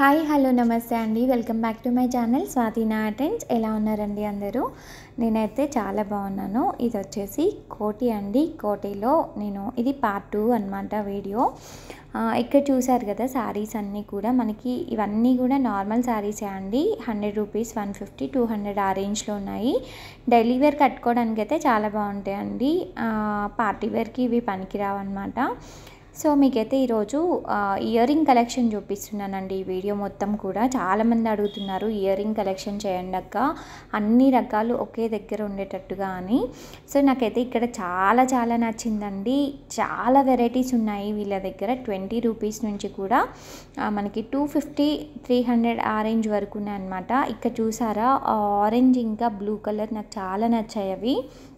hi hello నమస్తే అండి welcome back to my channel Swathi నాటెన్స్ ఎలా ఉన్నారండి అందరూ నేనైతే చాలా బాగున్నాను ఇది వచ్చేసి కోటి అండి కోటిలో నేను ఇది పార్ట్ టూ అనమాట వీడియో ఆ, ఇక్కడ చూసారు కదా శారీస్ అన్నీ కూడా మనకి ఇవన్నీ కూడా నార్మల్ శారీసే అండి hundred rupees one fifty two hundred ఆ రేంజ్లో ఉన్నాయి డైలీ వేర్ కట్టుకోవడానికి అయితే చాలా బాగుంటాయండి ఆ, పార్టీ వేర్కి ఇవి పనికిరావు అనమాట సో మీకైతే ఈరోజు ఇయర్ రింగ్ కలెక్షన్ చూపిస్తున్నానండి ఈ వీడియో మొత్తం కూడా చాలామంది అడుగుతున్నారు ఇయర్ రింగ్ కలెక్షన్ చేయండి అక్క అన్ని రకాలు ఒకే దగ్గర ఉండేటట్టుగా అని సో నాకైతే ఇక్కడ చాలా చాలా నచ్చిందండి చాలా వెరైటీస్ ఉన్నాయి వీళ్ళ దగ్గర ట్వంటీ రూపీస్ నుంచి కూడా ఆ, మనకి టూ ఫిఫ్టీ త్రీ హండ్రెడ్ ఆరెంజ్ వరకు ఉన్నాయన్నమాట ఇక్కడ చూసారా ఆరెంజ్ ఇంకా బ్లూ కలర్ నాకు చాలా నచ్చాయి అవి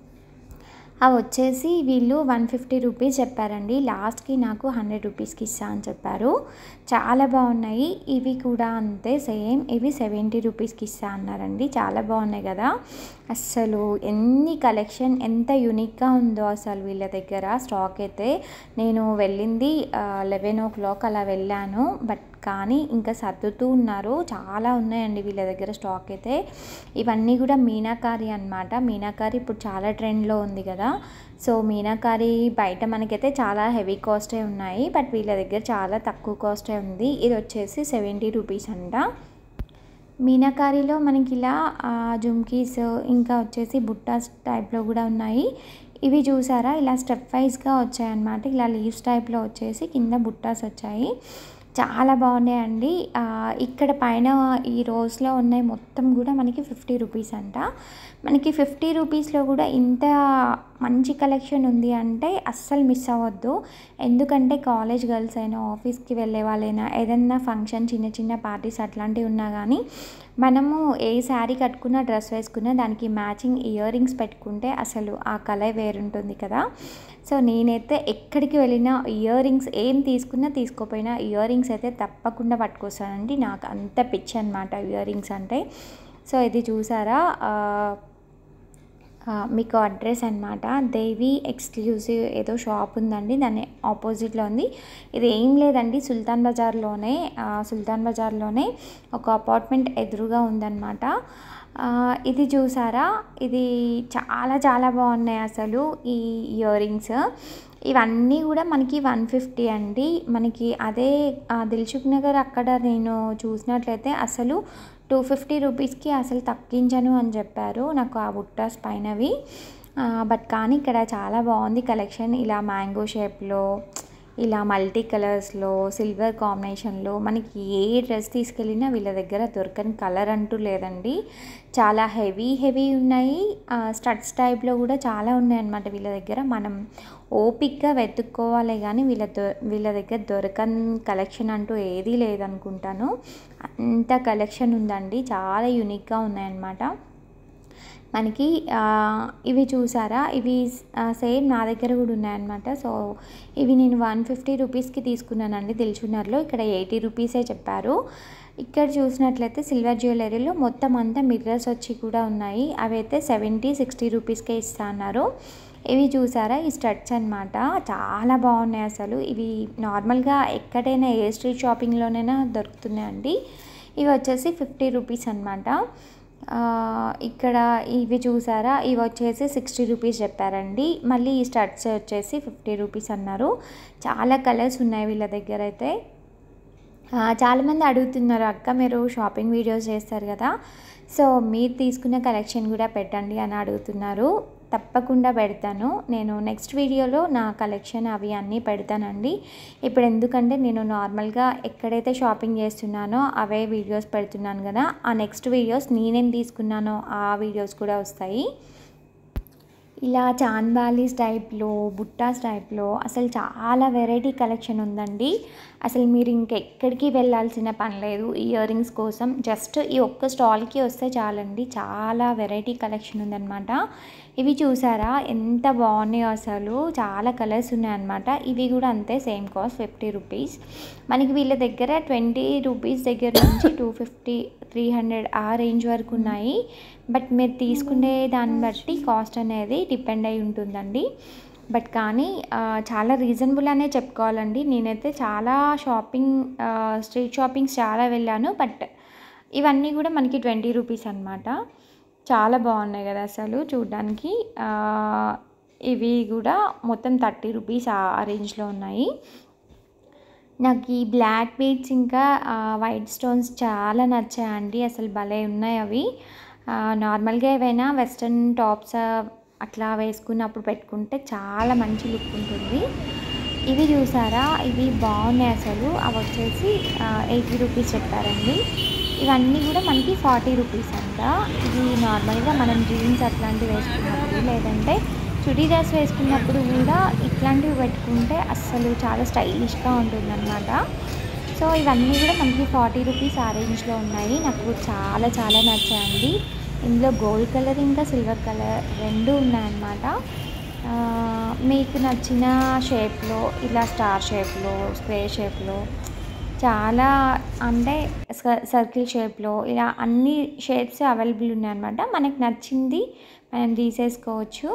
అవి వచ్చేసి వీళ్ళు వన్ ఫిఫ్టీ రూపీస్ చెప్పారండి లాస్ట్కి నాకు హండ్రెడ్ రూపీస్కి ఇస్తా అని చెప్పారు చాలా బాగున్నాయి ఇవి కూడా అంతే సేమ్ ఇవి సెవెంటీ రూపీస్కి ఇస్తా అన్నారండి చాలా బాగున్నాయి కదా అస్సలు ఎన్ని కలెక్షన్ ఎంత యూనిక్గా ఉందో అసలు వీళ్ళ దగ్గర స్టాక్ అయితే నేను వెళ్ళింది లెవెన్ ఓ క్లాక్ అలా వెళ్ళాను బట్ కానీ ఇంకా సర్దుతూ ఉన్నారు చాలా ఉన్నాయండి వీళ్ళ దగ్గర స్టాక్ అయితే ఇవన్నీ కూడా మీనాకారి అన్నమాట మీనాకారి ఇప్పుడు చాలా ట్రెండ్లో ఉంది కదా సో మీనాకారి బయట మనకైతే చాలా హెవీ కాస్టే ఉన్నాయి బట్ వీళ్ళ దగ్గర చాలా తక్కువ కాస్టే ఉంది ఇది వచ్చేసి సెవెంటీ రూపీస్ అంట మీనాకారిలో మనకి ఇలా ఆ, జుమ్కీస్ ఇంకా వచ్చేసి బుట్టాస్ టైప్లో కూడా ఉన్నాయి ఇవి చూసారా ఇలా స్టెప్ వైజ్గా వచ్చాయన్నమాట ఇలా లీవ్స్ టైప్లో వచ్చేసి కింద బుట్టాస్ వచ్చాయి చాలా బాగున్నాయండి ఆ, ఇక్కడ పైన ఈ రోస్లో ఉన్నాయి మొత్తం కూడా మనకి ఫిఫ్టీ రూపీస్ అంట మనకి ఫిఫ్టీ రూపీస్లో కూడా ఇంత మంచి కలెక్షన్ ఉంది అంటే అస్సలు మిస్ అవ్వద్దు ఎందుకంటే కాలేజ్ గర్ల్స్ అయినా ఆఫీస్కి వెళ్ళే వాళ్ళైనా ఏదైనా ఫంక్షన్ చిన్న చిన్న పార్టీస్ అట్లాంటివి ఉన్నా కానీ మనము ఏ శారీ కట్టుకున్నా డ్రెస్ వేసుకున్నా దానికి మ్యాచింగ్ ఇయర్ రింగ్స్ పెట్టుకుంటే అసలు ఆ కలర్ వేరుంటుంది కదా సో నేనైతే ఎక్కడికి వెళ్ళినా ఇయర్ రింగ్స్ ఏం తీసుకున్నా తీసుకోపోయినా ఇయర్ రింగ్స్ అయితే తప్పకుండా పట్టుకొస్తానండి నాకు అంత పిచ్చి అనమాట ఇయర్ రింగ్స్ అంటే సో ఇది చూసారా ఆ, ఆ, మీకు అడ్రస్ అనమాట దేవి ఎక్స్క్లూజివ్ ఏదో షాప్ ఉందండి దాని ఆపోజిట్లో ఉంది ఇది ఏం లేదండి సుల్తాన్ బజార్లోనే ఆ, సుల్తాన్ బజార్లోనే ఒక అపార్ట్మెంట్ ఎదురుగా ఉందన్నమాట ఆ, ఇది చూసారా ఇది చాలా చాలా బాగున్నాయి అసలు ఈ ఇయర్ రింగ్స్ ఇవన్నీ కూడా మనకి వన్ ఫిఫ్టీ అండి మనకి అదే ఆ, దిల్సుఖ్ నగర్ అక్కడ నేను చూసినట్లయితే అసలు టూ ఫిఫ్టీ రూపీస్కి అసలు తగ్గించను అని చెప్పారు నాకు ఆ బుట్టాస్ పైనవి ఆ, బట్ కానీ ఇక్కడ చాలా బాగుంది కలెక్షన్ ఇలా మ్యాంగో షేప్లో ఇలా మల్టీ కలర్స్లో సిల్వర్ కాంబినేషన్లో మనకి ఏ డ్రెస్ తీసుకెళ్ళినా వీళ్ళ దగ్గర దొరకని కలర్ అంటూ లేదండి చాలా హెవీ హెవీ ఉన్నాయి స్టడ్స్ టైప్లో కూడా చాలా ఉన్నాయి అన్నమాట వీళ్ళ దగ్గర మనం ఓపిక్గా వెతుక్కోవాలి కానీ వీళ్ళ దొ వీళ్ళ దగ్గర దొరకని కలెక్షన్ అంటూ ఏదీ లేదనుకుంటాను అంత కలెక్షన్ ఉందండి చాలా యూనిక్గా ఉన్నాయన్నమాట మనకి ఆ, ఇవి చూసారా ఇవి సేమ్ నా దగ్గర కూడా ఉన్నాయన్నమాట సో ఇవి నేను వన్ ఫిఫ్టీ రూపీస్కి తీసుకున్నానండి దిల్చున్నర్లో ఇక్కడ ఎయిటీ రూపీసే చెప్పారు ఇక్కడ చూసినట్లయితే సిల్వర్ జ్యువెలరీలో మొత్తం అంతా మిర్రర్స్ వచ్చి కూడా ఉన్నాయి అవి అయితే సెవెంటీ సిక్స్టీ రూపీస్కే ఇస్తా అన్నారు ఇవి చూసారా ఈ స్టడ్స్ అనమాట చాలా బాగున్నాయి అసలు ఇవి నార్మల్గా ఎక్కడైనా ఏ స్ట్రీట్ షాపింగ్లోనైనా దొరుకుతున్నాయండి ఇవి వచ్చేసి ఫిఫ్టీ రూపీస్ అనమాట ఆ, ఇక్కడ ఇవి చూసారా ఇవి వచ్చేసి సిక్స్టీ రూపీస్ చెప్పారండి మళ్ళీ ఈ స్టడ్స్ వచ్చేసి ఫిఫ్టీ రూపీస్ అన్నారు చాలా కలర్స్ ఉన్నాయి వీళ్ళ దగ్గర అయితే ఆ, చాలామంది అడుగుతున్నారు అక్క మీరు షాపింగ్ వీడియోస్ చేస్తారు కదా సో మీరు తీసుకున్న కలెక్షన్ కూడా పెట్టండి అని అడుగుతున్నారు తప్పకుండా పెడతాను నేను నెక్స్ట్ వీడియోలో నా కలెక్షన్ అవి అన్నీ పెడతానండి ఇప్పుడు ఎందుకంటే నేను నార్మల్గా ఎక్కడైతే షాపింగ్ చేస్తున్నానో అవే వీడియోస్ పెడుతున్నాను కదా ఆ నెక్స్ట్ వీడియోస్ నేనేం తీసుకున్నానో ఆ వీడియోస్ కూడా వస్తాయి ఇలా చాన్బాలీస్ టైప్లో బుట్టాస్ టైప్లో అసలు చాలా వెరైటీ కలెక్షన్ ఉందండి అసలు మీరు ఇంకెక్కడికి వెళ్ళాల్సిన పని లేదు ఇయర్ రింగ్స్ కోసం జస్ట్ ఈ ఒక్క స్టాల్కి వస్తే చాలండి చాలా వెరైటీ కలెక్షన్ ఉందన్నమాట ఇవి చూసారా ఎంత బాగున్నాయో అసలు చాలా కలర్స్ ఉన్నాయన్నమాట ఇవి కూడా అంతే సేమ్ కాస్ట్ ఫిఫ్టీ రూపీస్ మనకి వీళ్ళ దగ్గర ట్వంటీ రూపీస్ దగ్గర నుంచి టూ ఫిఫ్టీ త్రీ హండ్రెడ్ ఆ రేంజ్ వరకు ఉన్నాయి బట్ మీరు తీసుకునే దాన్ని బట్టి కాస్ట్ అనేది డిపెండ్ అయి ఉంటుందండి బట్ కానీ ఆ, చాలా రీజనబుల్ అనే చెప్పుకోవాలండి నేనైతే చాలా షాపింగ్ ఆ, స్ట్రీట్ షాపింగ్స్ చాలా వెళ్ళాను బట్ ఇవన్నీ కూడా మనకి ట్వంటీ రూపీస్ అనమాట చాలా బాగున్నాయి కదా అసలు చూడ్డానికి ఆ, ఇవి కూడా మొత్తం థర్టీ రూపీస్ ఆ రేంజ్లో ఉన్నాయి నాకు ఈ బ్లాక్ బీడ్స్ ఇంకా ఆ, వైట్ స్టోన్స్ చాలా నచ్చాయండి అసలు భలే ఉన్నాయి అవి ఆ, నార్మల్గా ఏవైనా వెస్ట్రన్ టాప్స్ ఆ, అట్లా వేసుకున్నప్పుడు పెట్టుకుంటే చాలా మంచి లుక్ ఉంటుంది ఇవి చూసారా ఇవి బాగున్నాయి అసలు అవి వచ్చేసి ఎయిటీ రూపీస్ చెప్పారండి ఇవన్నీ కూడా మనకి ఫార్టీ రూపీస్ అంట ఇది నార్మల్గా మనం జీన్స్ అట్లాంటివి వేసుకున్నప్పుడు లేదంటే చుడీదార్స్ వేసుకున్నప్పుడు కూడా ఇట్లాంటివి పెట్టుకుంటే అస్సలు చాలా స్టైలిష్గా ఉంటుందన్నమాట సో ఇవన్నీ కూడా మనకి ఫార్టీ రూపీస్ ఆ రేంజ్లో ఉన్నాయి నాకు చాలా చాలా నచ్చాయండి ఇందులో గోల్డ్ కలర్ ఇంకా సిల్వర్ కలర్ రెండు ఉన్నాయన్నమాట ఆ, మీకు నచ్చిన షేప్లో ఇలా స్టార్ షేప్లో స్క్వేర్ షేప్లో చాలా అంటే స- సర్కిల్ షేప్లో ఇలా అన్ని షేప్స్ అవైలబుల్ ఉన్నాయన్నమాట మనకు నచ్చింది మనం తీసేసుకోవచ్చు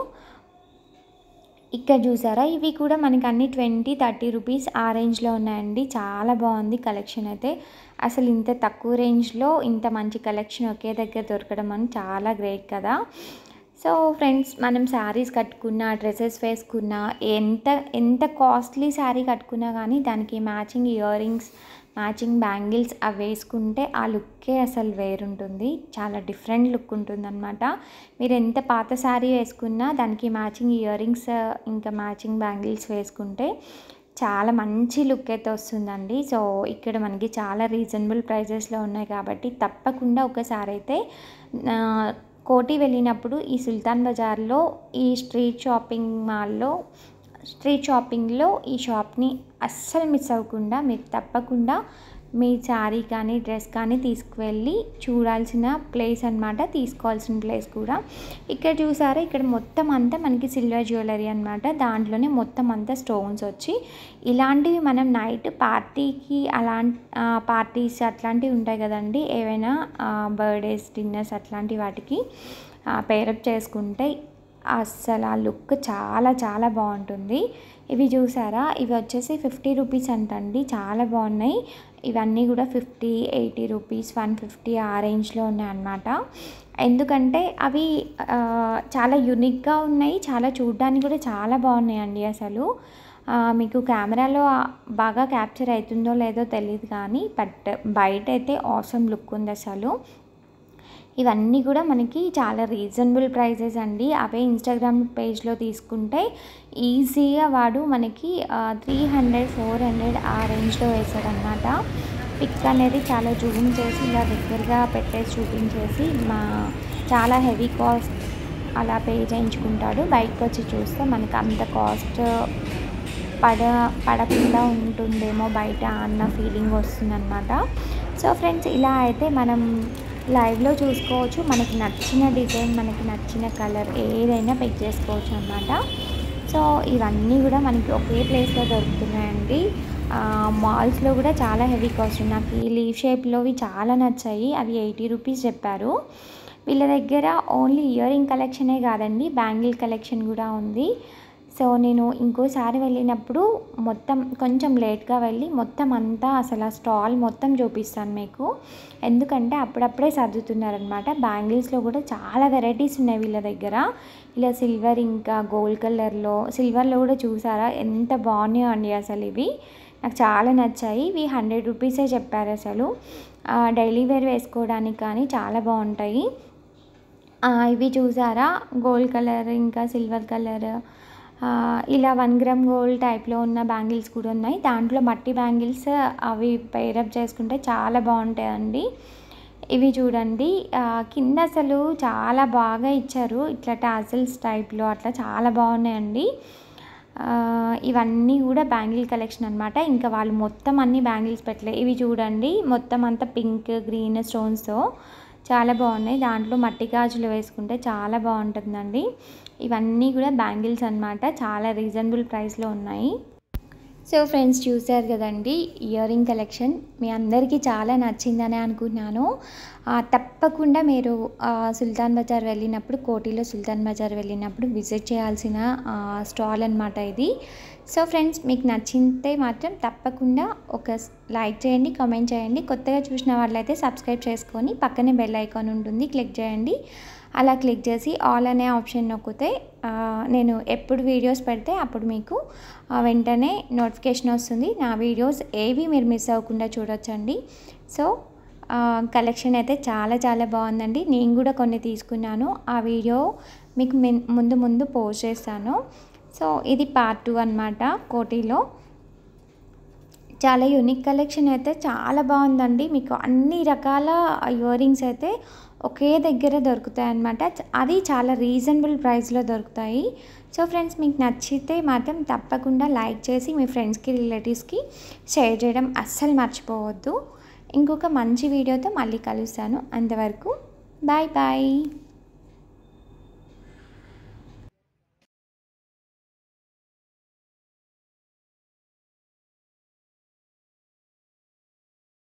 ఇక్కడ చూసారా ఇవి కూడా మనకి అన్ని ట్వంటీ థర్టీ రూపీస్ ఆ రేంజ్లో ఉన్నాయండి చాలా బాగుంది కలెక్షన్ అయితే అసలు ఇంత తక్కువ రేంజ్లో ఇంత మంచి కలెక్షన్ ఒకే దగ్గర దొరకడం అని చాలా గ్రేట్ కదా సో ఫ్రెండ్స్ మనం శారీస్ కట్టుకున్నా డ్రెస్సెస్ వేసుకున్నా ఎంత ఎంత కాస్ట్లీ శారీ కట్టుకున్నా కానీ దానికి matching earrings matching bangles అవి వేసుకుంటే ఆ లుక్కే అసలు వేరుంటుంది చాలా డిఫరెంట్ లుక్ ఉంటుందన్నమాట మీరు ఎంత పాత శారీ వేసుకున్నా దానికి మ్యాచింగ్ ఇయర్ రింగ్స్ ఇంకా మ్యాచింగ్ బ్యాంగిల్స్ వేసుకుంటే చాలా మంచి లుక్ అయితే వస్తుందండి సో ఇక్కడ మనకి చాలా రీజనబుల్ ప్రైజెస్లో ఉన్నాయి కాబట్టి తప్పకుండా ఒకసారి అయితే ఆ, కోటి వెళ్ళినప్పుడు ఈ సుల్తాన్ బజార్లో ఈ స్ట్రీట్ షాపింగ్ మాల్లో స్ట్రీట్ షాపింగ్లో ఈ షాప్ని అస్సలు మిస్ అవ్వకుండా మీరు తప్పకుండా మీ శారీ కానీ డ్రెస్ కానీ తీసుకువెళ్ళి చూడాల్సిన ప్లేస్ అన్నమాట తీసుకోవాల్సిన ప్లేస్ కూడా ఇక్కడ చూసారా ఇక్కడ మొత్తం అంతా మనకి సిల్వర్ జ్యువెలరీ అనమాట దాంట్లోనే మొత్తం అంతా స్టోన్స్ వచ్చి ఇలాంటివి మనం నైట్ పార్టీకి అలాంటి పార్టీస్ అట్లాంటివి ఉంటాయి కదండి ఏవైనా బర్త్డేస్ డిన్నర్స్ అట్లాంటి వాటికి పేరప్ చేసుకుంటే అస్సలు ఆ లుక్ చాలా చాలా బాగుంటుంది ఇవి చూసారా ఇవి వచ్చేసి ఫిఫ్టీ రూపీస్ అంటండి చాలా బాగున్నాయి ఇవన్నీ కూడా fifty eighty rupees one fifty ఆ రేంజ్లో ఉన్నాయి అన్నమాట ఎందుకంటే అవి ఆ, చాలా యునిక్గా ఉన్నాయి చాలా చూడడానికి కూడా చాలా బాగున్నాయండి అసలు ఆ, మీకు కెమెరాలో బాగా క్యాప్చర్ అవుతుందో లేదో తెలియదు కానీ బట్ బయట అయితే ఆసమ్ లుక్ ఉంది అసలు ఇవన్నీ కూడా మనకి చాలా రీజనబుల్ ప్రైజెస్ అండి అవే ఇన్స్టాగ్రామ్ పేజ్లో తీసుకుంటే ఈజీగా వాడు మనకి త్రీ హండ్రెడ్ ఫోర్ హండ్రెడ్ ఆ రేంజ్లో వేసాడనమాట పిక్ అనేది చాలా జూమ్ చేసి ఇలా దగ్గరగా పెట్టేసి చూపించేసి మా చాలా హెవీ కాస్ట్ అలా పే చేయించుకుంటాడు బయటకు వచ్చి చూస్తే మనకి అంత కాస్ట్ పడ పడకుండా ఉంటుందేమో బయట అన్న ఫీలింగ్ వస్తుందన్నమాట సో ఫ్రెండ్స్ ఇలా అయితే మనం లైవ్లో చూసుకోవచ్చు మనకి నచ్చిన డిజైన్ మనకి నచ్చిన కలర్ ఏదైనా పిక్ చేసుకోవచ్చు అనమాట సో ఇవన్నీ కూడా మనకి ఒకే ప్లేస్లో దొరుకుతున్నాయండి ఆ, మాల్స్లో కూడా చాలా హెవీ కాస్ట్ నాకు ఈ లీవ్ షేప్లోవి చాలా నచ్చాయి అవి ఎయిటీ రూపీస్ చెప్పారు వీళ్ళ దగ్గర ఓన్లీ ఇయర్ రింగ్ కలెక్షనే కాదండి బ్యాంగిల్ కలెక్షన్ కూడా ఉంది సో నేను ఇంకోసారి వెళ్ళినప్పుడు మొత్తం కొంచెం లేట్గా వెళ్ళి మొత్తం అంతా అసలు ఆ స్టాల్ మొత్తం చూపిస్తాను మీకు ఎందుకంటే అప్పుడప్పుడే సర్దుతున్నారనమాట బ్యాంగిల్స్లో కూడా చాలా వెరైటీస్ ఉన్నాయి వీళ్ళ దగ్గర ఇలా సిల్వర్ ఇంకా గోల్డ్ కలర్లో సిల్వర్లో కూడా చూసారా ఎంత బాగున్నాయో అండి అసలు ఇవి నాకు చాలా నచ్చాయి ఇవి హండ్రెడ్ రూపీసే చెప్పారు అసలు డైలీ వేర్ వేసుకోవడానికి కానీ చాలా బాగుంటాయి ఆ, ఇవి చూసారా గోల్డ్ కలర్ ఇంకా సిల్వర్ కలర్ ఆ, ఇలా వన్ గ్రామ్ గోల్డ్ టైప్లో ఉన్న బ్యాంగిల్స్ కూడా ఉన్నాయి దాంట్లో మట్టి బ్యాంగిల్స్ అవి పేరప్ చేసుకుంటే చాలా బాగుంటాయండి ఇవి చూడండి ఆ, కింద అసలు చాలా బాగా ఇచ్చారు ఇట్లా టాజిల్స్ టైప్లో అట్లా చాలా బాగున్నాయండి ఆ, ఇవన్నీ కూడా బ్యాంగిల్ కలెక్షన్ అనమాట ఇంకా వాళ్ళు మొత్తం అన్ని బ్యాంగిల్స్ పెట్టలే ఇవి చూడండి మొత్తం అంతా పింక్ గ్రీన్ స్టోన్స్తో చాలా బాగున్నాయి దాంట్లో మట్టి గాజులు వేసుకుంటే చాలా బాగుంటుందండి ఇవన్నీ కూడా బ్యాంగిల్స్ అన్నమాట చాలా రీజనబుల్ ప్రైస్లో ఉన్నాయి సో ఫ్రెండ్స్ చూశారు కదండి ఇయర్ రింగ్ కలెక్షన్ మీ అందరికీ చాలా నచ్చిందని అనుకున్నాను ఆ, తప్పకుండా మీరు ఆ, సుల్తాన్ బజార్ వెళ్ళినప్పుడు కోటిలో సుల్తాన్ బజార్ వెళ్ళినప్పుడు విజిట్ చేయాల్సిన ఆ, స్టాల్ అనమాట ఇది సో ఫ్రెండ్స్ మీకు నచ్చితే మాత్రం తప్పకుండా ఒక స్- లైక్ చేయండి కామెంట్ చేయండి కొత్తగా చూసిన వాళ్ళైతే సబ్స్క్రైబ్ చేసుకొని పక్కనే బెల్ ఐకాన్ ఉంటుంది క్లిక్ చేయండి అలా క్లిక్ చేసి ఆల్ అనే ఆప్షన్ నొక్కితే ఆ, నేను ఎప్పుడు వీడియోస్ పెడితే అప్పుడు మీకు ఆ, వెంటనే నోటిఫికేషన్ వస్తుంది నా వీడియోస్ ఏవి మీరు మిస్ అవ్వకుండా చూడొచ్చండి సో కలెక్షన్ అయితే చాలా చాలా బాగుందండి నేను కూడా కొన్ని తీసుకున్నాను ఆ వీడియో మీకు మిన్- ముందు ముందు పోస్ట్ చేస్తాను సో ఇది పార్ట్ టూ అనమాట కోటిలో చాలా యూనిక్ కలెక్షన్ అయితే చాలా బాగుందండి మీకు అన్ని రకాల ఇయర్ రింగ్స్ అయితే ఒకే దగ్గర దొరుకుతాయి అన్నమాట అది చాలా రీజనబుల్ ప్రైస్లో దొరుకుతాయి సో ఫ్రెండ్స్ మీకు నచ్చితే మాత్రం తప్పకుండా లైక్ చేసి మీ ఫ్రెండ్స్కి రిలేటివ్స్కి షేర్ చేయడం అస్సలు మర్చిపోవద్దు ఇంకొక మంచి వీడియోతో మళ్ళీ కలుస్తాను అంతవరకు బాయ్ బాయ్